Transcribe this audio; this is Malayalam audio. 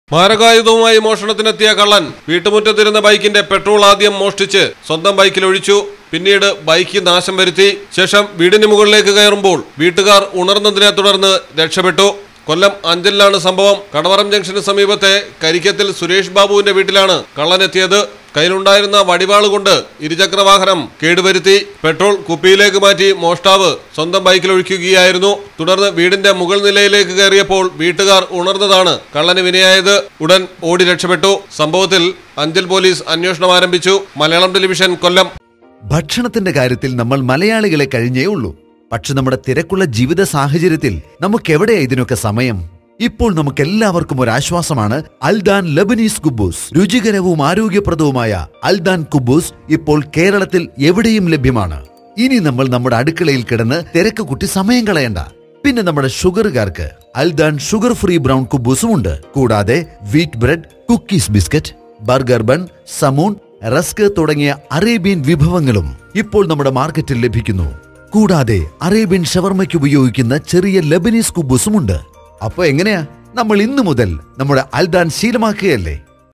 മാരകായുധവുമായി മോഷണത്തിനെത്തിയ കള്ളൻ വീട്ടുമുറ്റത്തിരുന്ന ബൈക്കിന്റെ പെട്രോൾ ആദ്യം മോഷ്ടിച്ച് സ്വന്തം ബൈക്കിൽ ഒഴിച്ചു പിന്നീട് ബൈക്ക് നാശം വരുത്തി ശേഷം വീടിന് മുകളിലേക്ക് കയറുമ്പോൾ വീട്ടുകാർ ഉണർന്നതിനെ തുടർന്ന് രക്ഷപ്പെട്ടു കൊല്ലം അഞ്ചലിലാണ് സംഭവം കടവറം ജംഗ്ഷന് സമീപത്തെ കരിക്കത്തിൽ സുരേഷ് ബാബുവിന്റെ വീട്ടിലാണ് കള്ളനെത്തിയത് കയ്യിലുണ്ടായിരുന്ന വടിവാള് കൊണ്ട് ഇരുചക്ര വാഹനം കേടുവരുത്തി പെട്രോൾ കുപ്പിയിലേക്ക് മാറ്റി മോഷ്ടാവ് സ്വന്തം ബൈക്കിൽ ഒഴിക്കുകയായിരുന്നു തുടർന്ന് വീടിന്റെ മുകൾ നിലയിലേക്ക് കയറിയപ്പോൾ വീട്ടുകാർ ഉണർന്നതാണ് കള്ളന് വിനയായത് ഉടൻ ഓടി രക്ഷപ്പെട്ടു സംഭവത്തിൽ അഞ്ചൽ പോലീസ് അന്വേഷണം ആരംഭിച്ചു മലയാളം ടെലിവിഷൻ കൊല്ലം ഭക്ഷണത്തിന്റെ കാര്യത്തിൽ നമ്മൾ മലയാളികളെ കഴിഞ്ഞേ ഉള്ളൂ പക്ഷെ നമ്മുടെ തിരക്കുള്ള ജീവിത സാഹചര്യത്തിൽ നമുക്കെവിടെയാ ഇതിനൊക്കെ സമയം ഇപ്പോൾ നമുക്ക് എല്ലാവർക്കും ഒരു ആശ്വാസമാണ് അൽദാൻ ലബനീസ് കുബൂസ് രുചികരവും ആരോഗ്യപ്രദവുമായ അൽദാൻ കുബൂസ് ഇപ്പോൾ കേരളത്തിൽ എവിടെയും ലഭ്യമാണ് ഇനി നമ്മൾ നമ്മുടെ അടുക്കളയിൽ കിടന്ന് തിരക്ക് കുട്ടി സമയം കളയണ്ട പിന്നെ നമ്മുടെ ഷുഗറുകാർക്ക് അൽദാൻ ഷുഗർ ഫ്രീ ബ്രൗൺ കുബൂസും ഉണ്ട് കൂടാതെ wheat bread cookies biscuit burger bun സമൂൺ റസ്ക് തുടങ്ങിയ അറേബ്യൻ വിഭവങ്ങളും ഇപ്പോൾ നമ്മുടെ മാർക്കറ്റിൽ ലഭിക്കുന്നു കൂടാതെ അറേബ്യൻ ഷവർമയ്ക്ക് ഉപയോഗിക്കുന്ന ചെറിയ ലബനീസ് കുബൂസും ഉണ്ട് അപ്പൊ എങ്ങനെയാ നമ്മൾ ഇന്നു മുതൽ നമ്മുടെ അൽദാൻ ശീലമാക്കുകയല്ലേ